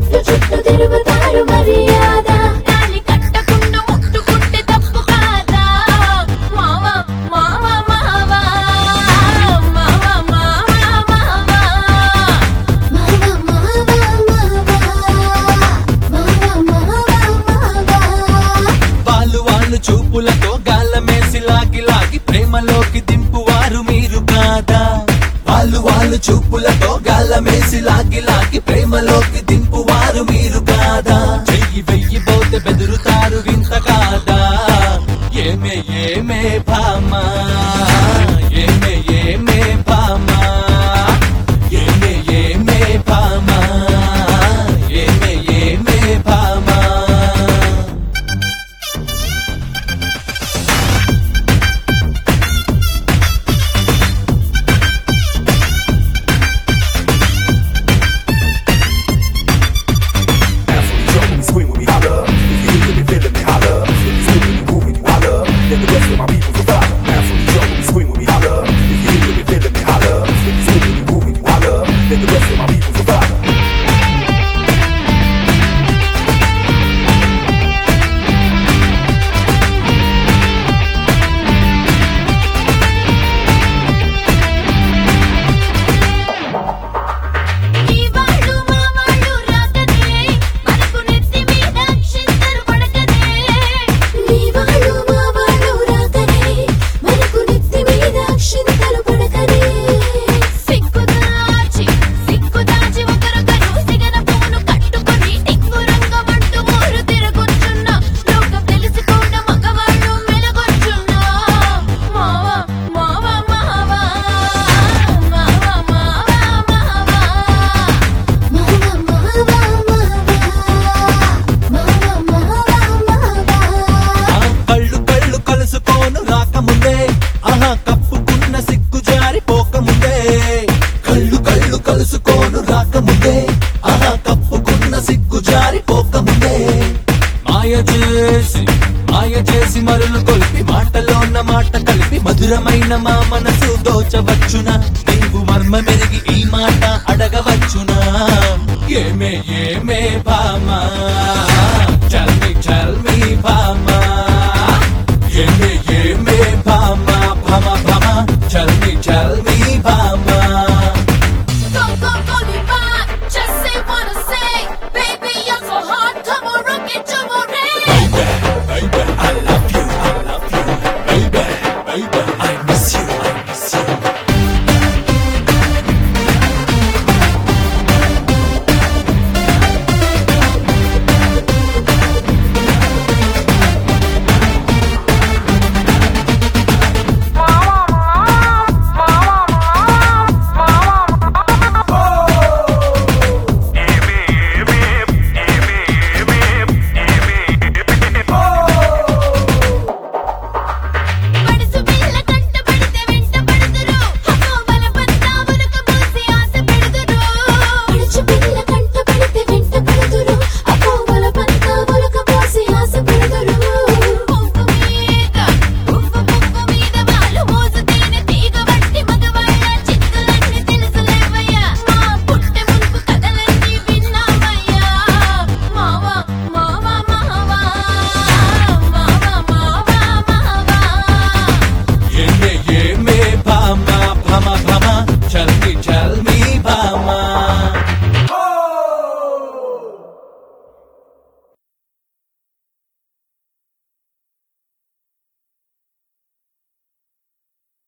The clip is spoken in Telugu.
చుట్టూ చుట్టూ తిరుగుతారు మర్యాద తాళి కట్టకుండా ముట్టుకుంటే తప్పు కాదా మావా మావా మావా మావా మావా మావా మావా మావా మావా మావా వాళ్ళు వాళ్ళు చూపులతో గాలమేసి లాగి లాగి ప్రేమలోకి దింపువారు మీరు కాదా వాళ్ళు వాళ్ళు చూపులతో గాలమేసి లాగి లాగి ప్రేమలోకి దింపువారు మీరు కాదా చెయ్యి వెయ్యి పోతే బెదురుతారు వింత కాదా ఏమే ఏమే భామా ఏమే ఏమే భామా ఏమే ఏమే భామా ఏమే ఏమే భామా Jump and swing with me, holla. If you hear me, feeling me, holla. If you swing with me, groove with me, holla. Then the rest of my people will follow. Naturally, jump and swing with me, holla. If you hear me, feeling me, holla. If you swing with me, groove with me, holla. Then the rest of my people will follow. ఈ వాళ్ళు మా వాళ్ళు రాకనే మనకు నెత్తి మీద అక్షింతలు పడకనే నీ వాళ్ళు మా వాళ్ళు రాకనే మనకు నెత్తి మీద అక్షింతలు పడకనే సిగ్గు దాచి సిగ్గు దాచి ఒకరొకరు సిగన పూను కట్టుకొని టింగురంగమంటూ ఊరు తిరుగుచున్నా లోకం తెలిసి కూడా మగవాళ్ళు మెలగొచ్చున్నా మావా మావా మావా మావా మావా మావా మావా మావా మావా మావా మావా ఆ కళ్ళు కళ్ళు కలుసుకోను రాకముందే ఆహా కప్పుకున్న సిగ్గు జారిపోకముందే కళ్ళు కళ్ళు కలుసుకోను రాకముందే ఆహా కప్పుకున్న సిగ్గు జారిపోకముందే మాయ చేసి మాయ చేసి మరులు కొలిపి మాటలోన్న మాట కలిపి మధురమైన మా మనసు దోచవచ్చునా నీవు మర్మ మెరిగి ఈ మాట అడగవచ్చునా ఏమే ఏమే భామా